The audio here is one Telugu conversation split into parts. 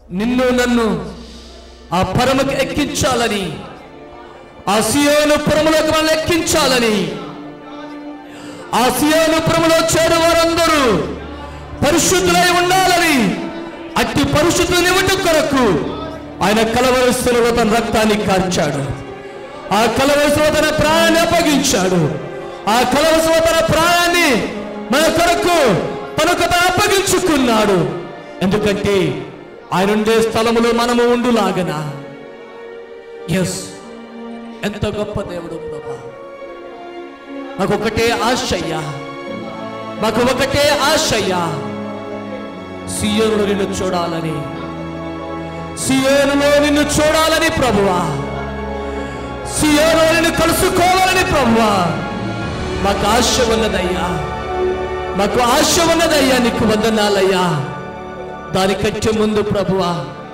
నిన్ను నన్ను ఆ పరమకి ఎక్కించాలని ఆ సియోను పురములోకి మనల్ని ఎక్కించాలని ఆ సియోను పురములో చేరు వారందరూ పరిశుద్ధులై ఉండాలని అట్టి పరిశుద్ధులు నిమిటం కొరకు ఆయన కలవరస్తులో తన రక్తాన్ని కార్చాడు ఆ కలవరసులో తన ప్రాణాన్ని అప్పగించాడు ఆ కలవరసులో తన ప్రాణాన్ని మన కొరకు తనకు తాను అప్పగించుకున్నాడు ఎందుకంటే ఆయన ఉండే స్థలములో మనము ఉండులాగన ఎస్ ఎంత గొప్ప దేవుడు ప్రభా మాకు ఒకటే ఆశయ్యా మాకు ఒకటే ఆశయ్యా సియోనులో నిన్ను చూడాలని సియోనులో నిన్ను చూడాలని ప్రభువా సియోనులో నిన్ను కలుసుకోవాలని ప్రభువా మాకు ఆశ ఉన్నదయ్యా మాకు ఆశ ఉన్నదయ్యా నీకు వందనాలయ్యా దానికంటే ముందు ప్రభువా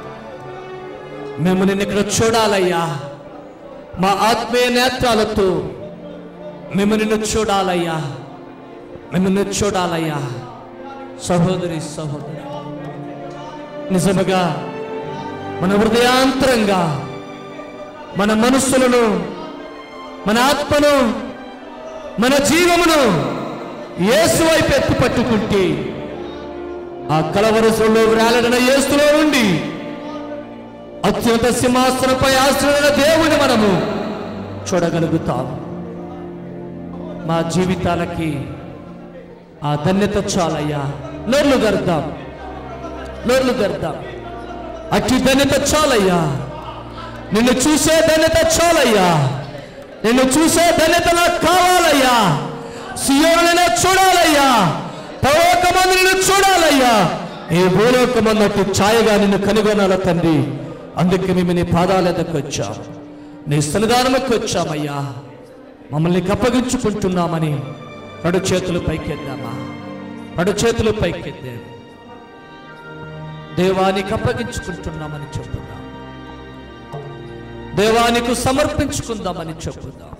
మేము నిన్ను ఇక్కడ చూడాలయ్యా మా ఆత్మీయ నేత్రాలతో మేము నిన్ను చూడాలయ్యా మేము నిన్ను చూడాలయ్యా సహోదరి సహోదరి నిజముగా మన హృదయాంతరంగా మన మనస్సులను మన ఆత్మను మన జీవమును యేసు వైపు ఎత్తి పట్టుకుంటే ఆ కలవరసంలో వేలాడిన యేసులో ఉండి అత్యంత సింహాసనపై ఆశ్రయ దేవుని మనము చూడగలుగుతాం మా జీవితాలకి ఆ ధన్యత చాలయ్యా నోర్లు గర్దాం నోర్లు గర్దాం అట్టి ధన్యత చాలయ్యా నిన్ను చూసే ధన్యత చాలయ్యా నిన్ను చూసే ధన్యత నాకు కావాలయ్యా సియోలనే చూడాలయ్యా పరలోకమందు నిన్ను చూడాలయ్యా ఏ భూలోకమన్నట్టు ఛాయగా నిన్ను కనుగొనాల తండ్రి అందుకే మేము నీ పాదాల ఎద్దకు వచ్చాం నీ సన్నిధానముకు వచ్చామయ్యా మమ్మల్ని కప్పగించుకుంటున్నామని రెండు చేతులు పైకెద్దామా రెండు చేతులు పైకెద్దాం దేవానికి అప్పగించుకుంటున్నామని చెప్పుదాం దేవానికి సమర్పించుకుందామని చెప్పుదాం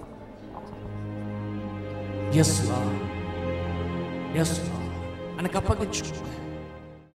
ఎస్ లా ఎస్ లా ఆయనకు అప్పగించుకో